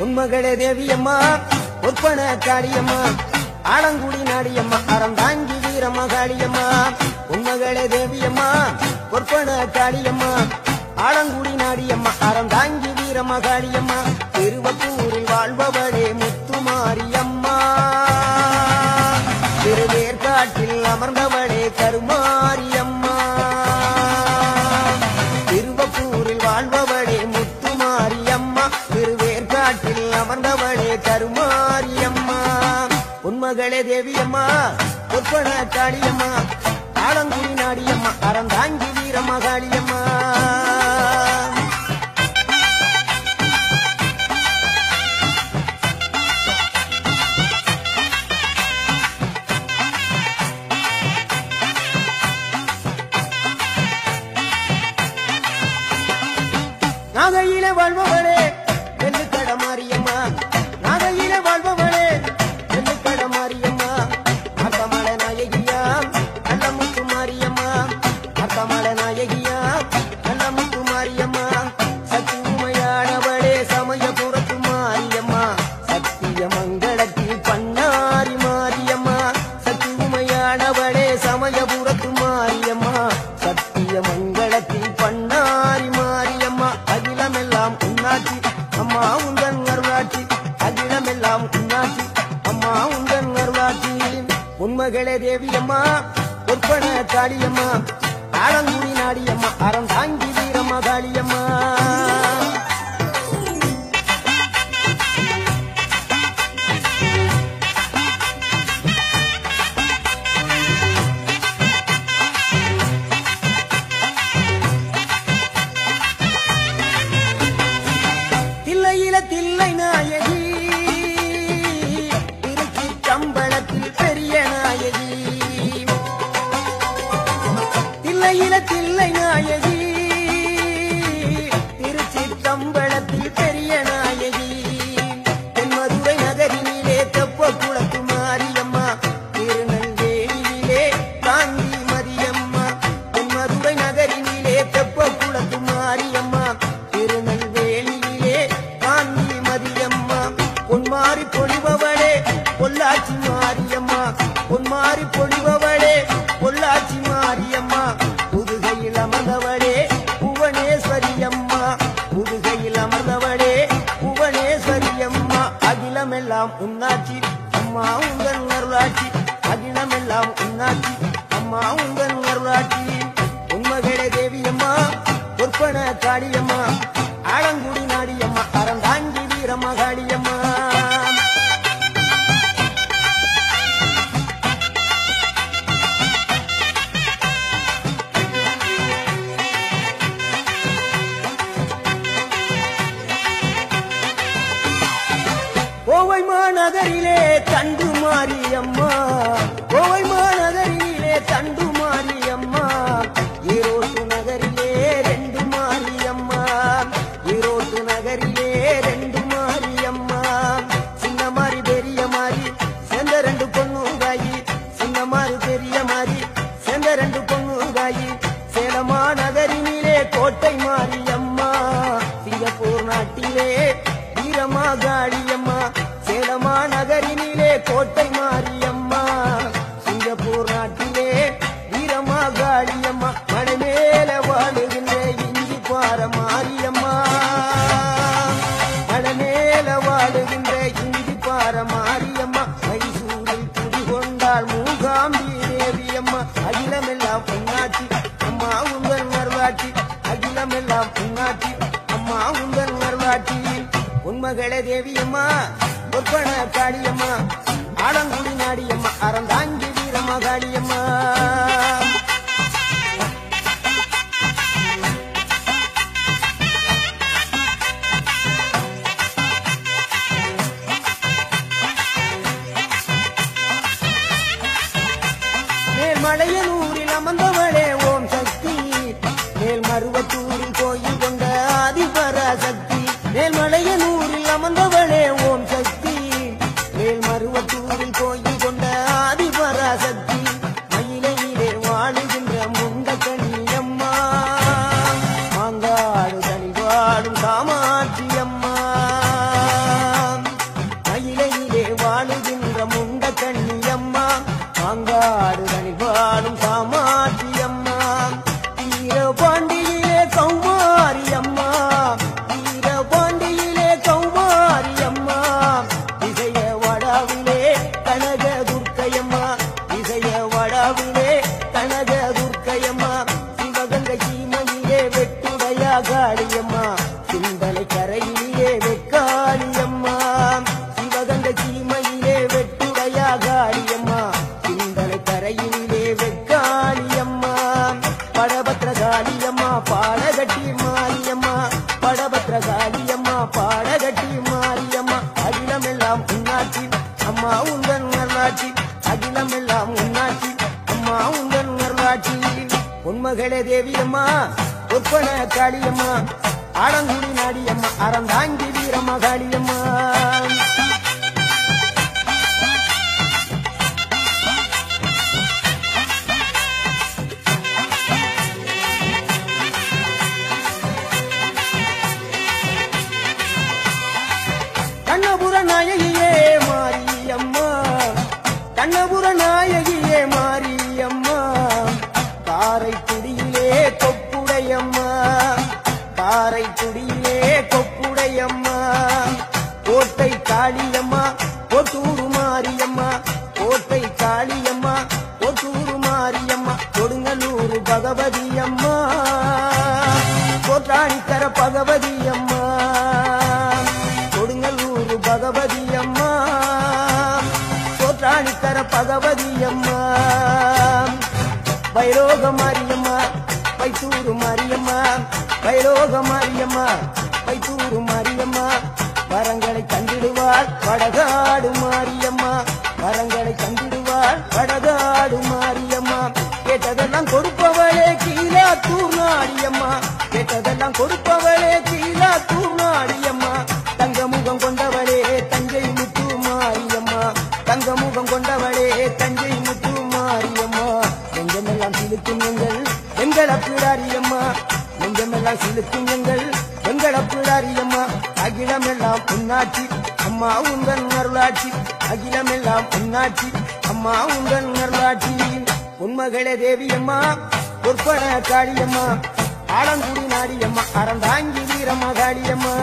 உன்மகளே தேவியம்மா ஒப்பன காளியம்மா ஆலங்குடி நாடியம்மா அறம் தாங்கி வீரம்மா காளியம்மா உன்மகளே தேவியம்மா ஒப்பன காளியம்மா ஆலங்குடி நாடியம்மா அறம் தாங்கி வீரம்மா காளியம்மா திருவப்பூரில் வாழ்பவளே முத்துமாரியம்மா திருவேற்காட்டில் அமர்ந்தவளே கருமாரியம்மா திருவப்பூரில் வாழ்பவளே முத்துமாரியம்மா திருவேற்காட்டில் அமர்ந்தவளே கருமாரியம்மா உன்மகளே தேவியம்மா ஒப்பன காளியம்மா ஆலங்குடி நாடியம்மா அறம் தாங்கி வீரம்மா காளியம்மா நாகையில வாழ்பவளே வெள்ளுக்கட மாரியம்மா நாகையில வாழ்பவளே வெள்ளுக்கட மாரியம்மா அக்கமல நாயகியா நல்ல முத்து மாரியம்மா அக்கமல நாயகியா நல்ல முத்து மாரியம்மா சக்தி உமையானவளே சமயபுரத்து மாரியம்மா சத்திய மங்களத்தில் பண்ணாரி மாரியம்மா சக்தி உமையானவளே சமயபுரத்து மாரியம்மா சத்திய மங்களத்தில் பண்ணாரி மாரியம்மா அகிலமெல்லாம் உன்னாட்சி அம்மா உந்தன் அருளாட்சி அகிலமெல்லாம் உன்னாட்சி அம்மா உந்தன் அருளாட்சி உண்மகளே தேவியம்மா ஒப்பன காளியம்மா ஆலங்குடி நாடியம்மா அறம் தாங்கி வீரம்மா காளியம்மா தில்லையில தில்லை நாயகி திருச்சி கம்பளத்தில் பெரிய நாயகி தில்லையில தில்லை நாயகி திருச்சி கம்பளத்தில் பெரிய நாயகி தென்மதுரை நகரினிலே தெப்ப குளத்து மாரியம்மா திருநெல்வேலியிலே காந்தி மரியம்மா தென்மதுரை நகரினிலே தெப்ப குளத்து மாரியம்மா திருநெல்வேலியிலே காந்தி மதியம்மா பொன்மாரி பொழிபவளே பொள்ளாச்சி மாரியம்மா பொன்மாரி பொழிபவளே பொள்ளாச்சி மாரியம்மா புதுகையில் அமர்ந்தவளே புவனேஸ்வரியம்மா புதுகையில் அமர்ந்தவளே புவனேஸ்வரியம்மா அகிலமெல்லாம் உன்னாட்சி அம்மா உங்கள் அருளாட்சி அகிலமெல்லாம் உன்னாட்சி அம்மா உங்கள் அருளாட்சி உண்மகளே தேவியம்மா பொற்பன காளியம்மா ஆலங்குடி நாடியம்மா அறந்தாங்கி வீரம்மா காளியம்மா கோவை மாநகரிலே தண்டு மாரியம்மா கோவை மாநகரிலே தண்டு மாரியம்மா ஈரோட்டு நகரிலே ரெண்டு மாரியம்மா ஈரோட்டு நகரிலே ரெண்டு மாரியம்மா சின்ன மாறி பெரிய மாறி சேர்ந்த ரெண்டு பொண்ணுங்காயி சின்ன மாறி பெரிய மாறி சேர்ந்த ரெண்டு பொண்ணுங்காயி சேலமா நகரினிலே கோட்டை மாரியம்மா சிங்கப்பூர் நாட்டிலே வீரமா காளியம்மா சேலமா நகரினிலே கோட்டை மாரியம்மா சிங்கப்பூர் நாட்டிலே வீரமா காளியம்மா மலை மேல வாழுகின்ற இஞ்சி பார மாரியம்மா மலை மேல வாழுகின்ற இஞ்சி பார மாரியம்மா மைசூரில் குடிகொண்டாள் மூகாம்பி தேவியம்மா அகிலமெல்லாம் பொன்னாட்சி அம்மா உங்கள் நர்வாட்சி அகிலமெல்லாம் பொன்னாட்சி அம்மா உங்கள் நர்வாட்சி உண்மகளே தேவியம்மா ஒப்பன காளியம்மா ஆலங்குடி நாடியம்மா அறந்தாங்கி வீரம்மா காளியம்மா மேல்மலையனூரில் அமர்ந்தவளே ஓம் சக்தி மேல்மருவத்தூரில் கோயில் கொண்ட ஆதிபராசக்தி மேல்மலையனூரில் அமர்ந்தவளே ஓம் சக்தி மேல்மருவத்தூரில் கோயில் கொண்ட ஆதிபராசக்தி மயிலையிலே வாழுகின்ற முண்ட கண்ணியம்மா மாங்காடு தனிவாடும் காமாட்சி அம்மா கட்டி மாரியம்மா அகிலமெல்லாம் உன்னாட்சி அம்மா உந்தன் நல்லாட்சி அகிலமெல்லாம் உன்னாட்சி அம்மா உந்தன் நல்லாட்சி உண்மகளே தேவியம்மா ஒப்பன காளியம்மா ஆலங்குடி நாடியம்மா அறந்தாங்கி வீரம்மா காளியம்மா கண்ணபுர நாயகியே மாரியம்மா கண்ணபுர நாயகியே மாரியம்மா காரைக்குடியிலே கொப்புடையம்மா காரைக்குடியிலே கொப்புடையம்மா கோட்டை காளியம்மா கொட்டூரு மாரியம்மா கோட்டை காளியம்மா கொட்டூரு மாரியம்மா கொடுங்கலூர் பகவதி அம்மா கோட்டாணிக்கர பகவதி அம்மா கொடுங்கலூர் பகவதி அம்மா கோட்டாணிக்கர பகவதி அம்மா வைரோக மாரியம்மா பைத்தூரு மாரியம்மா வைரோக மாரியம்மா பைத்தூரு மாரியம்மா வரங்களை கண்டிடுவாள் வடகாடு மாரியம்மா வரங்களை கண்டிடுவாள் வடகாடு மாரியம்மா கேட்டதெல்லாம் கொடுப்பவளே கீழா தூர்நாடியம்மா கேட்டதெல்லாம் கொடுப்பவளே கீழா தூர்நாடியம்மா தங்க முகம் கொண்டவளே தஞ்சை முத்து மாரியம்மா தங்க முகம் கொண்டவளே தஞ்சை முத்து மாரியம்மா நெஞ்சமெல்லாம் சிலுக்கும் எங்கள் எங்கள் அப்பிடாரியம்மா நெஞ்சமெல்லாம் சிலுக்கும் எங்கள் எங்கள் அப்பிடாரியம்மா அகிலமெல்லாம் உன்னாட்சி அம்மா உங்கள் அருளாட்சி அகிலமெல்லாம் உன்னாட்சி அம்மா உங்கள் அருளாட்சி உண்மகளே தேவியம்மா பொற்பன காளியம்மா ஆலங்குடி நாடியம்மா அறந்தாங்கி வீரம்மா காளியம்மா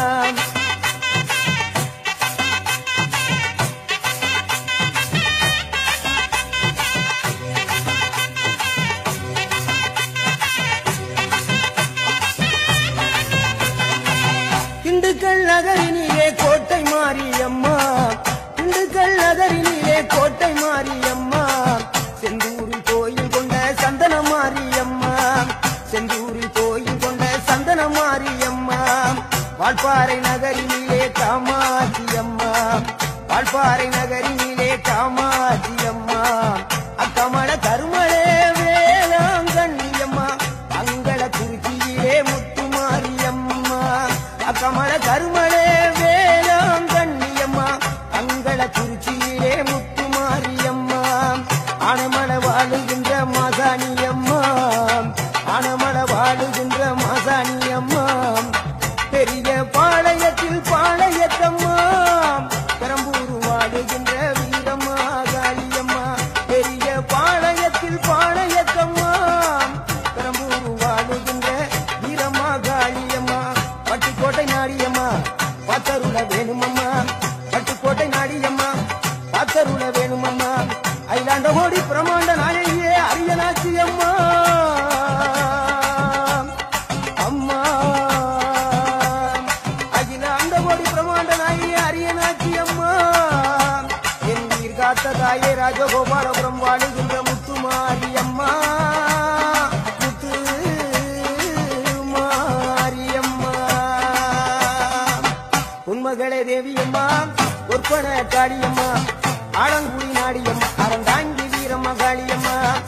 திண்டுக்கல் நகரினிலே கோட்டை மாரியம்மா திண்டுக்கல் நகரினிலே கோட்டை மாரியம்மா செந்தூரில் கோயில் கொண்ட சந்தன மாரியம்மா செந்தூரில் கோயில் கொண்ட சந்தன மாரியம்மா வால்பாறை நகரினிலே காமாட்சி அம்மா வால்பாறை நகரினிலே காமாட்சி அம்மா அக்கமல கருமலே வேளாங்கண்ணியம்மா அங்கள குறிச்சியிலே முத்துமாரியம்மா அக்கமல கருமலே வேளாங்கண்ணியம்மா அங்கள குறிச்சியிலே முத்துமாரியம்மா ஆனமல வாழுகின்ற மாசாணியம்மா ஆனமல வாழுகின்ற மாசாணியம்மா பெரிய பாளையத்தில் பாளையத்தம்மா பெரம்பூர் வாழுகின்ற வீரம்மா காளியம்மா பெரிய பாளையத்தில் பாளையத்தம்மா பெரம்பூர் வாழுகின்ற வீரம்மா காளியம்மா பட்டுக்கோட்டை நாடியம்மா பத்தருள வேணுமம்மா பட்டுக்கோட்டை நாடியம்மா பத்தருள வேணுமம்மா ஐலாண்ட கோடி பிரமாண்ட நாயகியே அரியனாச்சி அம்மா அம்மா அகில அந்த கோடி பிரமாண்ட நாயகியே அரியனாச்சி அம்மா என் உயிர் காத்த தாயே ராஜகோபாலபுரம் வாழுகின்ற முத்துமாரி அம்மா முத்து மாரியம்மா உண்மகளே தேவியம்மா ஒற்பன காளியம்மா ஆலங்குடி நாடியம்மா அறந்தாங்கி வீரம்மா காளியம்மா